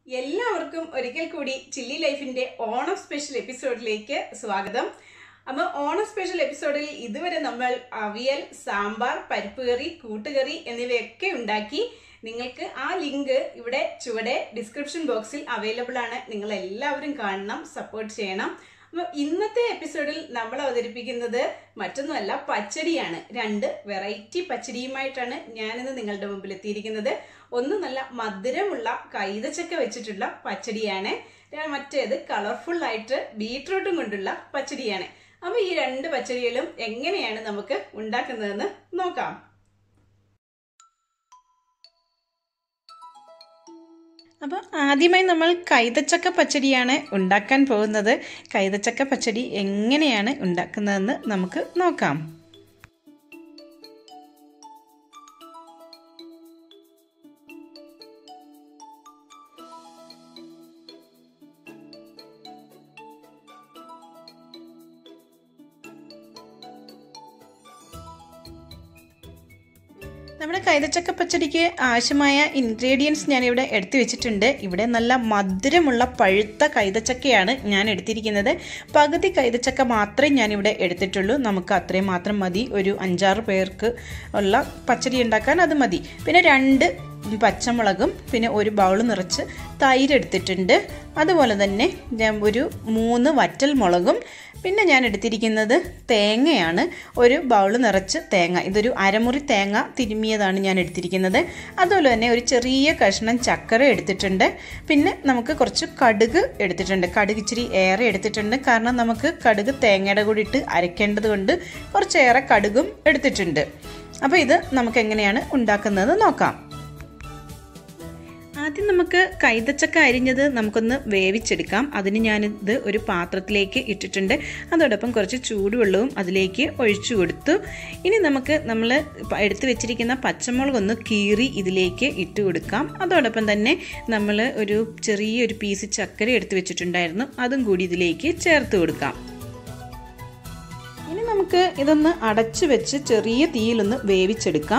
എല്ലാവർക്കും ഒരിക്കൽ കൂടി ചില്ലി ലൈഫിന്റെ ഓണം സ്പെഷ്യൽ എപ്പിസോഡിലേക്ക് സ്വാഗതം അപ്പൊ ഓണം സ്പെഷ്യൽ എപ്പിസോഡിൽ ഇതുവരെ നമ്മൾ അവിയൽ സാമ്പാർ പരിപ്പ് കറി കൂട്ടുകറി എന്നിവയൊക്കെ ഉണ്ടാക്കി നിങ്ങൾക്ക് ആ ലിങ്ക് ഇവിടെ ചുവടെ ഡിസ്ക്രിപ്ഷൻ ബോക്സിൽ അവൈലബിൾ ആണ് നിങ്ങൾ എല്ലാവരും കാണണം സപ്പോർട്ട് ചെയ്യണം അപ്പൊ ഇന്നത്തെ എപ്പിസോഡിൽ നമ്മൾ അവതരിപ്പിക്കുന്നത് മറ്റൊന്നുമല്ല പച്ചടിയാണ് രണ്ട് വെറൈറ്റി പച്ചടിയുമായിട്ടാണ് ഞാനിന്ന് നിങ്ങളുടെ മുമ്പിൽ എത്തിയിരിക്കുന്നത് ഒന്ന് നല്ല മധുരമുള്ള കൈതച്ചക്ക വെച്ചിട്ടുള്ള പച്ചടിയാണ് ര- മറ്റേത് കളർഫുൾ ആയിട്ട് ബീട്രൂട്ടും കൊണ്ടുള്ള പച്ചടിയാണ് അപ്പൊ ഈ രണ്ട് പച്ചടികളും എങ്ങനെയാണ് നമുക്ക് ഉണ്ടാക്കുന്നതെന്ന് നോക്കാം അപ്പോൾ ആദ്യമായി നമ്മൾ കൈതച്ചക്ക പച്ചടിയാണ് ഉണ്ടാക്കാൻ പോകുന്നത് കൈതച്ചക്ക പച്ചടി എങ്ങനെയാണ് ഉണ്ടാക്കുന്നതെന്ന് നമുക്ക് നോക്കാം നമ്മുടെ കൈതച്ചക്ക പച്ചടിക്ക് ആവശ്യമായ ഇൻഗ്രീഡിയൻസ് ഞാനിവിടെ എടുത്തു വെച്ചിട്ടുണ്ട് ഇവിടെ നല്ല മധുരമുള്ള പഴുത്ത കൈതച്ചക്കയാണ് ഞാൻ എടുത്തിരിക്കുന്നത് പകുതി കൈതച്ചക്ക മാത്രമേ ഞാനിവിടെ എടുത്തിട്ടുള്ളൂ നമുക്ക് അത്രയും മാത്രം മതി ഒരു അഞ്ചാറ് പേർക്ക് ഉള്ള പച്ചടി ഉണ്ടാക്കാൻ അത് മതി പിന്നെ രണ്ട് പച്ചമുളകും പിന്നെ ഒരു ബൗൾ നിറച്ച് തൈര് എടുത്തിട്ടുണ്ട് അതുപോലെ തന്നെ ഞാൻ ഒരു മൂന്ന് വറ്റൽ മുളകും പിന്നെ ഞാൻ എടുത്തിരിക്കുന്നത് തേങ്ങയാണ് ഒരു ബൗൾ നിറച്ച് തേങ്ങ ഇതൊരു അരമുറി തേങ്ങ തിരുമിയതാണ് ഞാൻ എടുത്തിരിക്കുന്നത് അതുപോലെ തന്നെ ഒരു ചെറിയ കഷ്ണം ചക്കര എടുത്തിട്ടുണ്ട് പിന്നെ നമുക്ക് കുറച്ച് കടുക് എടുത്തിട്ടുണ്ട് കടുക് ഇച്ചിരി ഏറെ എടുത്തിട്ടുണ്ട് കാരണം നമുക്ക് കടുക് തേങ്ങയുടെ കൂടി ഇട്ട് അരയ്ക്കേണ്ടത് കൊണ്ട് കുറച്ചേറെ കടുകും എടുത്തിട്ടുണ്ട് അപ്പോൾ ഇത് നമുക്ക് എങ്ങനെയാണ് ഉണ്ടാക്കുന്നത് നോക്കാം ആദ്യം നമുക്ക് കൈതച്ചക്ക അരിഞ്ഞത് നമുക്കൊന്ന് വേവിച്ചെടുക്കാം അതിന് ഞാനിത് ഒരു പാത്രത്തിലേക്ക് ഇട്ടിട്ടുണ്ട് അതോടൊപ്പം കുറച്ച് ചൂടുവെള്ളവും അതിലേക്ക് ഒഴിച്ചു കൊടുത്തു ഇനി നമുക്ക് നമ്മൾ എടുത്തു വെച്ചിരിക്കുന്ന പച്ചമുളക് ഒന്ന് കീറി ഇതിലേക്ക് ഇട്ട് കൊടുക്കാം അതോടൊപ്പം തന്നെ നമ്മൾ ഒരു ചെറിയൊരു പീസ് ചക്കര എടുത്തു വെച്ചിട്ടുണ്ടായിരുന്നു അതും കൂടി ഇതിലേക്ക് ചേർത്ത് കൊടുക്കാം ഇനി നമുക്ക് ഇതൊന്ന് അടച്ചു വെച്ച് ചെറിയ തീയിലൊന്ന് വേവിച്ചെടുക്കാം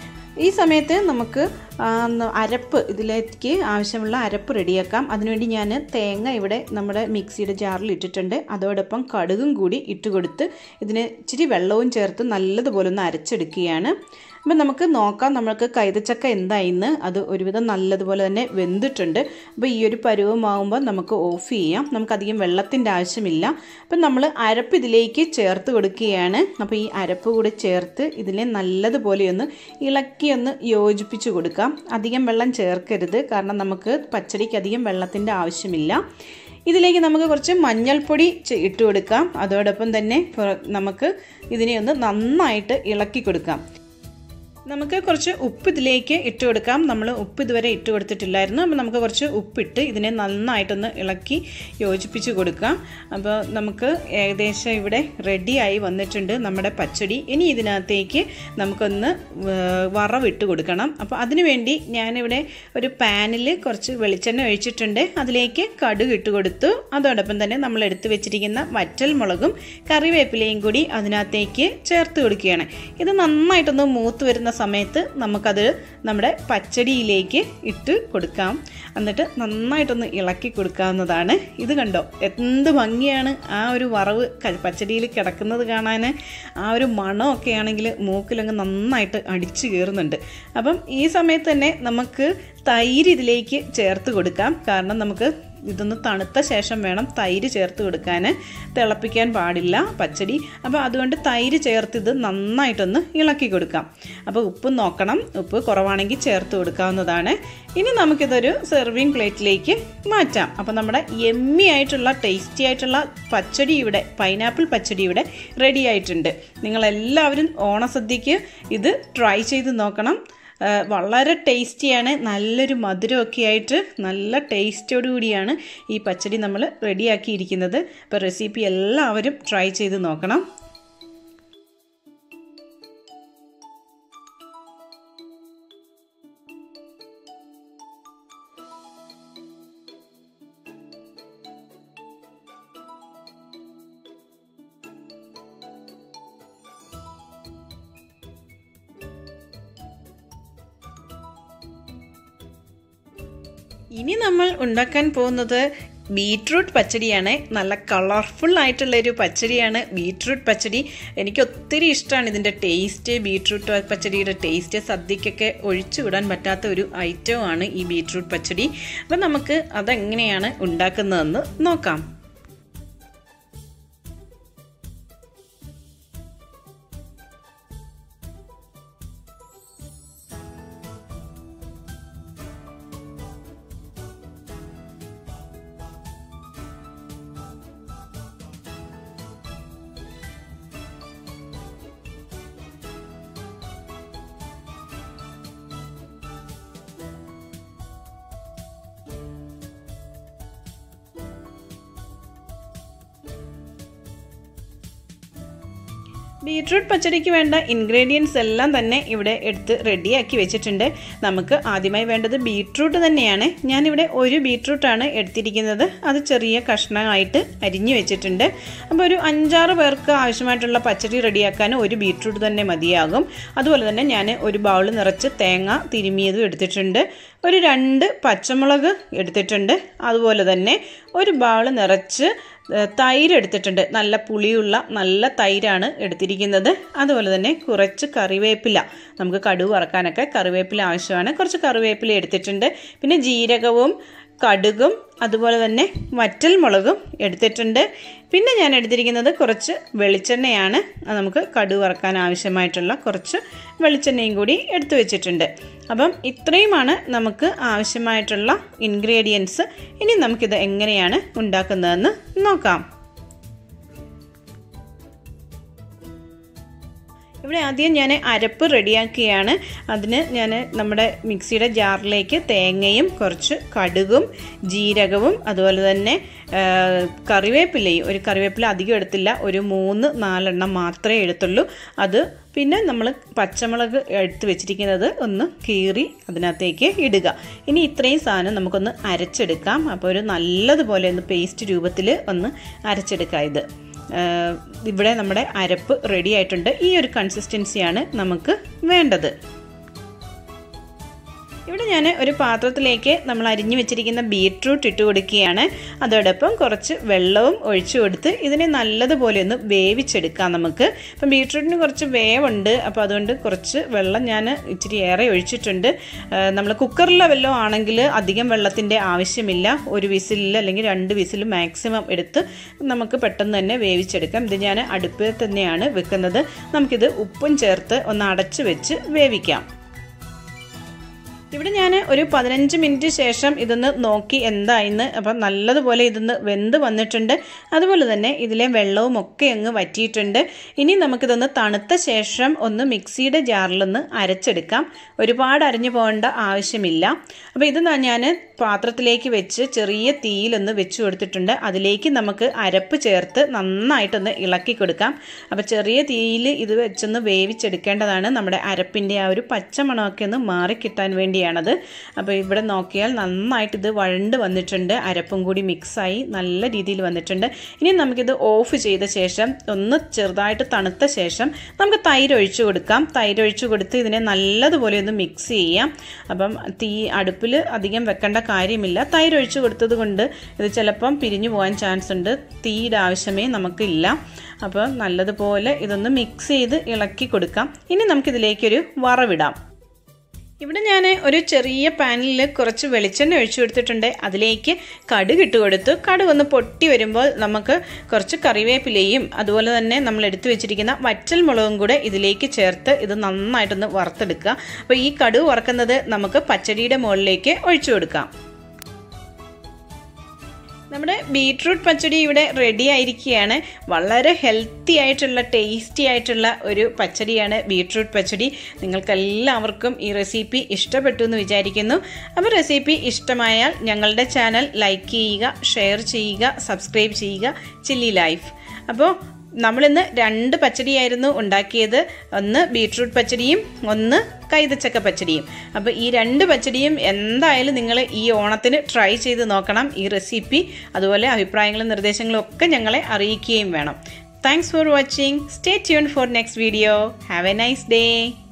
ഈ സമയത്ത് നമുക്ക് ആ, ന- അരപ്പ് ഇതിലേക്ക് ആവശ്യമുള്ള അരപ്പ് റെഡിയാക്കാം അതിനുവേണ്ടി ഞാൻ തേങ്ങ ഇവിടെ നമ്മുടെ മിക്സിയുടെ ജാറിൽ ഇട്ടിട്ടുണ്ട് അതോടൊപ്പം കടുകും കൂടി ഇട്ട് കൊടുത്ത് ഇതിന് ഇച്ചിരി വെള്ളവും ചേർത്ത് നല്ലതുപോലെ ഒന്ന് അരച്ചെടുക്കുകയാണ് അപ്പം നമുക്ക് നോക്കാം നമുക്ക് കൈതച്ചക്ക എന്തായിന്ന് അത് ഒരുവിധം നല്ലതുപോലെ തന്നെ വെന്തിട്ടുണ്ട് അപ്പോൾ ഈ ഒരു പരുവമാകുമ്പോൾ നമുക്ക് ഓഫ് ചെയ്യാം നമുക്കധികം വെള്ളത്തിൻ്റെ ആവശ്യമില്ല അപ്പം നമ്മൾ അരപ്പ് ഇതിലേക്ക് ചേർത്ത് കൊടുക്കുകയാണ് അപ്പോൾ ഈ അരപ്പ് കൂടി ചേർത്ത് ഇതിനെ നല്ലതുപോലെ ഒന്ന് ഇളക്കി ഒന്ന് യോജിപ്പിച്ച് കൊടുക്കാം അധികം വെള്ളം ചേർക്കരുത് കാരണം നമുക്ക് പച്ചടിക്ക് അധികം വെള്ളത്തിൻ്റെ ആവശ്യമില്ല ഇതിലേക്ക് നമുക്ക് കുറച്ച് മഞ്ഞൾപ്പൊടി ചെ- ഇട്ട് കൊടുക്കാം അതോടൊപ്പം തന്നെ കുറ- നമുക്ക് ഇതിനെ ഒന്ന് നന്നായിട്ട് ഇളക്കി കൊടുക്കാം നമുക്ക് കുറച്ച് ഉപ്പ് ഇതിലേക്ക് ഇട്ട് കൊടുക്കാം നമ്മൾ ഉപ്പ് ഇതുവരെ ഇട്ട് കൊടുത്തിട്ടില്ലായിരുന്നു അപ്പോൾ നമുക്ക് കുറച്ച് ഉപ്പിട്ട് ഇതിനെ നന്നായിട്ടൊന്ന് ഇളക്കി യോജിപ്പിച്ച് കൊടുക്കാം അപ്പോൾ നമുക്ക് ഏകദേശം ഇവിടെ റെഡിയായി വന്നിട്ടുണ്ട് നമ്മുടെ പച്ചടി ഇനി ഇതിനകത്തേക്ക് നമുക്കൊന്ന് വേ- വറവിട്ട് കൊടുക്കണം അപ്പോൾ അതിനു വേണ്ടി ഞാനിവിടെ ഒരു പാനിൽ കുറച്ച് വെളിച്ചെണ്ണ ഒഴിച്ചിട്ടുണ്ട് അതിലേക്ക് കടുക് ഇട്ട് കൊടുത്തു അതോടൊപ്പം തന്നെ നമ്മൾ എടുത്തു വെച്ചിരിക്കുന്ന വറ്റൽ മുളകും കറിവേപ്പിലയും കൂടി അതിനകത്തേക്ക് ചേർത്ത് കൊടുക്കുകയാണ് ഇത് നന്നായിട്ടൊന്ന് മൂത്ത് വരുന്ന സമയത്ത് നമുക്കത് നമ്മുടെ പച്ചടിയിലേക്ക് ഇട്ട് കൊടുക്കാം എന്നിട്ട് നന്നായിട്ടൊന്ന് ഇളക്കി കൊടുക്കാവുന്നതാണ് ഇത് കണ്ടോ എന്ത് ഭംഗിയാണ് ആ ഒരു വറവ് ക- പച്ചടിയിൽ കിടക്കുന്നത് കാണാൻ ആ ഒരു മണമൊക്കെ ആണെങ്കിൽ മൂക്കിലങ്ങ് നന്നായിട്ട് അടിച്ചു കയറുന്നുണ്ട് അപ്പം ഈ സമയത്ത് തന്നെ നമുക്ക് തൈര് ഇതിലേക്ക് ചേർത്ത് കൊടുക്കാം കാരണം നമുക്ക് ഇതൊന്ന് തണുത്ത ശേഷം വേണം തൈര് ചേർത്ത് കൊടുക്കാൻ തിളപ്പിക്കാൻ പാടില്ല പച്ചടി അപ്പോൾ അതുകൊണ്ട് തൈര് ചേർത്ത് ഇത് നന്നായിട്ടൊന്ന് ഇളക്കി കൊടുക്കാം അപ്പോൾ ഉപ്പ് നോക്കണം ഉപ്പ് കുറവാണെങ്കിൽ ചേർത്ത് കൊടുക്കാവുന്നതാണ് ഇനി നമുക്കിതൊരു സെർവിങ് പ്ലേറ്റിലേക്ക് മാറ്റാം അപ്പോൾ നമ്മുടെ എമ്മി ആയിട്ടുള്ള ടേസ്റ്റി ആയിട്ടുള്ള പച്ചടി ഇവിടെ പൈനാപ്പിൾ പച്ചടി ഇവിടെ റെഡി ആയിട്ടുണ്ട് നിങ്ങളെല്ലാവരും ഓണസദ്യക്ക് ഇത് ട്രൈ ചെയ്ത് നോക്കണം ആ, വളരെ ടേസ്റ്റിയാണ് നല്ലൊരു മധുരമൊക്കെ ആയിട്ട് നല്ല ടേസ്റ്റോടു കൂടിയാണ് ഈ പച്ചടി നമ്മൾ റെഡിയാക്കിയിരിക്കുന്നത് അപ്പോൾ റെസിപ്പി എല്ലാവരും ട്രൈ ചെയ്ത് നോക്കണം ഇനി നമ്മൾ ഉണ്ടാക്കാൻ പോകുന്നത് ബീട്രൂട്ട് പച്ചടിയാണ് നല്ല കളർഫുൾ ആയിട്ടുള്ള ഒരു പച്ചടിയാണ് ബീട്രൂട്ട് പച്ചടി എനിക്ക് ഒത്തിരി ഇഷ്ടമാണ് ഇതിൻ്റെ ടേസ്റ്റ് ബീട്രൂട്ട് പച്ചടിയുടെ ടേസ്റ്റ് സദ്യക്കൊക്കെ ഒഴിച്ചു വിടാൻ പറ്റാത്ത ഒരു ഐറ്റമാണ് ഈ ബീട്രൂട്ട് പച്ചടി അപ്പം നമുക്ക് അതെങ്ങനെയാണ് ഉണ്ടാക്കുന്നതെന്ന് നോക്കാം ബീട്രൂട്ട് പച്ചടിക്ക് വേണ്ട ഇൻഗ്രീഡിയൻസ് എല്ലാം തന്നെ ഇവിടെ എടുത്ത് റെഡിയാക്കി വെച്ചിട്ടുണ്ട് നമുക്ക് ആദ്യമായി വേണ്ടത് ബീട്രൂട്ട് തന്നെയാണ് ഞാനിവിടെ ഒരു ബീട്രൂട്ടാണ് എടുത്തിരിക്കുന്നത് അത് ചെറിയ കഷ്ണമായിട്ട് അരിഞ്ഞു വെച്ചിട്ടുണ്ട് അപ്പോൾ ഒരു അഞ്ചാറ് പേർക്ക് ആവശ്യമായിട്ടുള്ള പച്ചടി റെഡിയാക്കാൻ ഒരു ബീട്രൂട്ട് തന്നെ മതിയാകും അതുപോലെ തന്നെ ഞാൻ ഒരു ബൗൾ നിറച്ച് തേങ്ങ തിരുമിയതും എടുത്തിട്ടുണ്ട് ഒരു രണ്ട് പച്ചമുളക് എടുത്തിട്ടുണ്ട് അതുപോലെ തന്നെ ഒരു ബൗൾ നിറച്ച് തൈര് എടുത്തിട്ടുണ്ട് നല്ല പുളിയുള്ള നല്ല തൈരാണ് എടുത്തിരിക്കുന്നത് അതുപോലെ തന്നെ കുറച്ച് കറിവേപ്പില നമുക്ക് കടുവ് വറക്കാനൊക്കെ കറിവേപ്പില ആവശ്യമാണ് കുറച്ച് കറിവേപ്പില എടുത്തിട്ടുണ്ട് പിന്നെ ജീരകവും കടുകും അതുപോലെ തന്നെ വറ്റൽ മുളകും എടുത്തിട്ടുണ്ട് പിന്നെ ഞാൻ എടുത്തിരിക്കുന്നത് കുറച്ച് വെളിച്ചെണ്ണയാണ് അത് നമുക്ക് കടുവ് വറക്കാൻ ആവശ്യമായിട്ടുള്ള കുറച്ച് വെളിച്ചെണ്ണയും കൂടി എടുത്തു വെച്ചിട്ടുണ്ട് അപ്പം ഇത്രയുമാണ് നമുക്ക് ആവശ്യമായിട്ടുള്ള ഇൻഗ്രീഡിയൻസ് ഇനി നമുക്കിത് എങ്ങനെയാണ് ഉണ്ടാക്കുന്നതെന്ന് നോക്കാം ഇവിടെ ആദ്യം ഞാൻ അരപ്പ് റെഡിയാക്കുകയാണ് അതിന് ഞാൻ നമ്മുടെ മിക്സിയുടെ ജാറിലേക്ക് തേങ്ങയും കുറച്ച് കടുകും ജീരകവും അതുപോലെ തന്നെ കറിവേപ്പിലയും ഒരു കറിവേപ്പില അധികം എടുത്തില്ല ഒരു മൂന്ന് നാലെണ്ണം മാത്രമേ എടുത്തുള്ളൂ അത് പിന്നെ നമ്മൾ പച്ചമുളക് എടുത്ത് വെച്ചിരിക്കുന്നത് ഒന്ന് കീറി അതിനകത്തേക്ക് ഇടുക ഇനി ഇത്രയും സാധനം നമുക്കൊന്ന് അരച്ചെടുക്കാം അപ്പോൾ ഒരു നല്ലതുപോലെ ഒന്ന് പേസ്റ്റ് രൂപത്തിൽ ഒന്ന് അരച്ചെടുക്കാം ഇത് ഇവിടെ നമ്മുടെ അരപ്പ് റെഡി ആയിട്ടുണ്ട് ഈ ഒരു കൺസിസ്റ്റൻസിയാണ് നമുക്ക് വേണ്ടത് ഇവിടെ ഞാൻ ഒരു പാത്രത്തിലേക്ക് നമ്മൾ അരിഞ്ഞു വെച്ചിരിക്കുന്ന ബീട്രൂട്ട് ഇട്ട് കൊടുക്കുകയാണ് അതോടൊപ്പം കുറച്ച് വെള്ളവും ഒഴിച്ചു കൊടുത്ത് ഇതിനെ നല്ലതുപോലെ ഒന്ന് വേവിച്ചെടുക്കാം നമുക്ക് അപ്പം ബീട്രൂട്ടിന് കുറച്ച് വേവുണ്ട് അപ്പോൾ അതുകൊണ്ട് കുറച്ച് വെള്ളം ഞാൻ ഇച്ചിരി ഏറെ ഒഴിച്ചിട്ടുണ്ട് നമ്മൾ കുക്കറിലെ വെള്ളം ആണെങ്കിൽ അധികം വെള്ളത്തിൻ്റെ ആവശ്യമില്ല ഒരു വിസിലിൽ അല്ലെങ്കിൽ രണ്ട് വിസിൽ മാക്സിമം എടുത്ത് നമുക്ക് പെട്ടെന്ന് തന്നെ വേവിച്ചെടുക്കാം ഇത് ഞാൻ അടുപ്പിൽ തന്നെയാണ് വെക്കുന്നത് നമുക്കിത് ഉപ്പും ചേർത്ത് ഒന്ന് അടച്ച് വെച്ച് വേവിക്കാം ഇവിടെ ഞാൻ ഒരു പതിനഞ്ച് മിനിറ്റ് ശേഷം ഇതൊന്ന് നോക്കി എന്തായിന്ന് അപ്പം നല്ലതുപോലെ ഇതൊന്ന് വെന്ത് വന്നിട്ടുണ്ട് അതുപോലെ തന്നെ ഇതിലെ വെള്ളവും ഒക്കെ അങ്ങ് വറ്റിയിട്ടുണ്ട് ഇനി നമുക്കിതൊന്ന് തണുത്ത ശേഷം ഒന്ന് മിക്സിയുടെ ജാറിലൊന്ന് അരച്ചെടുക്കാം ഒരുപാട് അരഞ്ഞു പോകേണ്ട ആവശ്യമില്ല അപ്പോൾ ഇത് ഞാൻ പാത്രത്തിലേക്ക് വെച്ച് ചെറിയ തീയിലൊന്ന് വെച്ച് കൊടുത്തിട്ടുണ്ട് അതിലേക്ക് നമുക്ക് അരപ്പ് ചേർത്ത് നന്നായിട്ടൊന്ന് ഇളക്കി കൊടുക്കാം അപ്പോൾ ചെറിയ തീയിൽ ഇത് വെച്ചൊന്ന് വേവിച്ചെടുക്കേണ്ടതാണ് നമ്മുടെ അരപ്പിൻ്റെ ആ ഒരു പച്ചമണമൊക്കെ ഒന്ന് മാറിക്കിട്ടാൻ വേണ്ടിയാണത് അപ്പോൾ ഇവിടെ നോക്കിയാൽ നന്നായിട്ട് ഇത് വഴണ്ട് വന്നിട്ടുണ്ട് അരപ്പും കൂടി മിക്സായി നല്ല രീതിയിൽ വന്നിട്ടുണ്ട് ഇനി നമുക്കിത് ഓഫ് ചെയ്ത ശേഷം ഒന്ന് ചെറുതായിട്ട് തണുത്ത ശേഷം നമുക്ക് തൈര് ഒഴിച്ചു കൊടുക്കാം തൈര് ഒഴിച്ചു കൊടുത്ത് ഇതിനെ നല്ലതുപോലെ ഒന്ന് മിക്സ് ചെയ്യാം അപ്പം തീ അടുപ്പിൽ അധികം വെക്കേണ്ട കാര്യമില്ല തൈര് ഒഴിച്ചു കൊടുത്തത് കൊണ്ട് ഇത് ചിലപ്പം പിരിഞ്ഞു പോകാൻ ചാൻസ് ഉണ്ട് തീയുടെ ആവശ്യമേ നമുക്കില്ല അപ്പോൾ നല്ലതുപോലെ ഇതൊന്ന് മിക്സ് ചെയ്ത് ഇളക്കി കൊടുക്കാം ഇനി നമുക്കിതിലേക്കൊരു വറവിടാം ഇവിടെ ഞാൻ ഒരു ചെറിയ പാനിൽ കുറച്ച് വെളിച്ചെണ്ണ ഒഴിച്ചു കൊടുത്തിട്ടുണ്ട് അതിലേക്ക് കടുക് ഇട്ട് കൊടുത്തു കടുക് ഒന്ന് പൊട്ടി വരുമ്പോൾ നമുക്ക് കുറച്ച് കറിവേപ്പിലയും അതുപോലെ തന്നെ നമ്മൾ എടുത്തു വെച്ചിരിക്കുന്ന വറ്റൽ മുളകും കൂടെ ഇതിലേക്ക് ചേർത്ത് ഇത് നന്നായിട്ടൊന്ന് വറുത്തെടുക്കുക അപ്പോൾ ഈ കടുക് വറക്കുന്നത് നമുക്ക് പച്ചടിയുടെ മുകളിലേക്ക് ഒഴിച്ചു കൊടുക്കാം നമ്മുടെ ബീട്രൂട്ട് പച്ചടി ഇവിടെ റെഡി ആയിരിക്കുകയാണ് വളരെ ഹെൽത്തി ആയിട്ടുള്ള ടേസ്റ്റി ആയിട്ടുള്ള ഒരു പച്ചടിയാണ് ബീട്രൂട്ട് പച്ചടി നിങ്ങൾക്കെല്ലാവർക്കും ഈ റെസിപ്പി ഇഷ്ടപ്പെട്ടു എന്ന് വിചാരിക്കുന്നു അപ്പോൾ റെസിപ്പി ഇഷ്ടമായാൽ ഞങ്ങളുടെ ചാനൽ ലൈക്ക് ചെയ്യുക ഷെയർ ചെയ്യുക സബ്സ്ക്രൈബ് ചെയ്യുക ചില്ലി ലൈഫ് അപ്പോൾ നമ്മളിന്ന് രണ്ട് പച്ചടിയായിരുന്നു ഉണ്ടാക്കിയത് ഒന്ന് ബീട്രൂട്ട് പച്ചടിയും ഒന്ന് കൈതച്ചക്ക പച്ചടിയും അപ്പോൾ ഈ രണ്ട് പച്ചടിയും എന്തായാലും നിങ്ങൾ ഈ ഓണത്തിന് ട്രൈ ചെയ്ത് നോക്കണം ഈ റെസിപ്പി അതുപോലെ അഭിപ്രായങ്ങളും നിർദ്ദേശങ്ങളും ഒക്കെ ഞങ്ങളെ അറിയിക്കുകയും വേണം thanks for watching stay tune for next video have a nice day